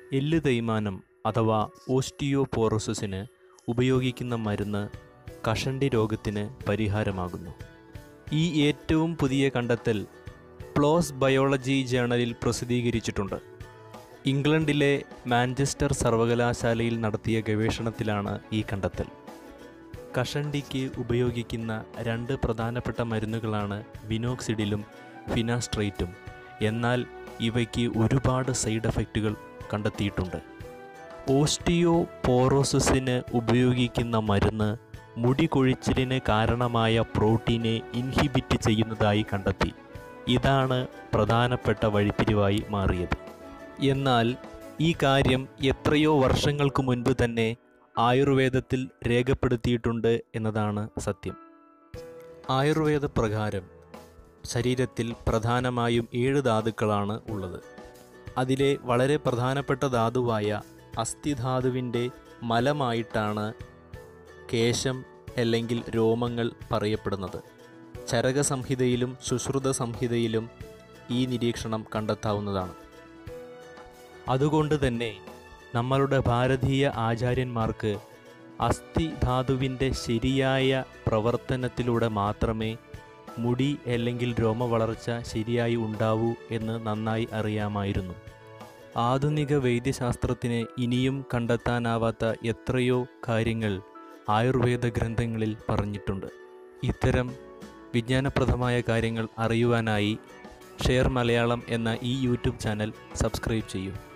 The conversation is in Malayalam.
എല്ല് തേയ്മാനം അഥവാ ഓസ്റ്റിയോപോറോസിസിന് ഉപയോഗിക്കുന്ന മരുന്ന് കഷണ്ടി രോഗത്തിന് പരിഹാരമാകുന്നു ഈ ഏറ്റവും പുതിയ കണ്ടെത്തൽ പ്ലോസ് ബയോളജി ജേണലിൽ പ്രസിദ്ധീകരിച്ചിട്ടുണ്ട് ഇംഗ്ലണ്ടിലെ മാഞ്ചസ്റ്റർ സർവകലാശാലയിൽ നടത്തിയ ഗവേഷണത്തിലാണ് ഈ കണ്ടെത്തൽ കഷണ്ടിക്ക് ഉപയോഗിക്കുന്ന രണ്ട് പ്രധാനപ്പെട്ട മരുന്നുകളാണ് വിനോക്സിഡിലും ഫിനാസ്ട്രേറ്റും എന്നാൽ ഇവയ്ക്ക് ഒരുപാട് സൈഡ് എഫക്റ്റുകൾ കണ്ടെത്തിയിട്ടുണ്ട് ഓസ്റ്റിയോപോറോസിസിന് ഉപയോഗിക്കുന്ന മരുന്ന് മുടി കൊഴിച്ചിലിന് കാരണമായ പ്രോട്ടീനെ ഇൻഹിബിറ്റ് ചെയ്യുന്നതായി കണ്ടെത്തി ഇതാണ് പ്രധാനപ്പെട്ട വഴിത്തിരിവായി മാറിയത് എന്നാൽ ഈ കാര്യം എത്രയോ വർഷങ്ങൾക്ക് മുൻപ് തന്നെ ആയുർവേദത്തിൽ രേഖപ്പെടുത്തിയിട്ടുണ്ട് എന്നതാണ് സത്യം ആയുർവേദ പ്രകാരം ശരീരത്തിൽ പ്രധാനമായും ഏഴ് ധാതുക്കളാണ് ഉള്ളത് അതിലെ വളരെ പ്രധാനപ്പെട്ട ധാതുവായ അസ്ഥിധാതുവിൻ്റെ മലമായിട്ടാണ് കേശം അല്ലെങ്കിൽ രോമങ്ങൾ പറയപ്പെടുന്നത് ചരക സംഹിതയിലും സുശ്രുത സംഹിതയിലും ഈ നിരീക്ഷണം കണ്ടെത്താവുന്നതാണ് അതുകൊണ്ട് തന്നെ നമ്മളുടെ ഭാരതീയ ആചാര്യന്മാർക്ക് അസ്ഥിധാതുവിൻ്റെ ശരിയായ പ്രവർത്തനത്തിലൂടെ മാത്രമേ മുടി അല്ലെങ്കിൽ രോമവളർച്ച ശരിയായി ഉണ്ടാവൂ എന്ന് നന്നായി അറിയാമായിരുന്നു ആധുനിക വൈദ്യശാസ്ത്രത്തിന് ഇനിയും കണ്ടെത്താനാവാത്ത എത്രയോ കാര്യങ്ങൾ ആയുർവേദ ഗ്രന്ഥങ്ങളിൽ പറഞ്ഞിട്ടുണ്ട് ഇത്തരം വിജ്ഞാനപ്രദമായ കാര്യങ്ങൾ അറിയുവാനായി ഷെയർ മലയാളം എന്ന ഈ യൂട്യൂബ് ചാനൽ സബ്സ്ക്രൈബ് ചെയ്യൂ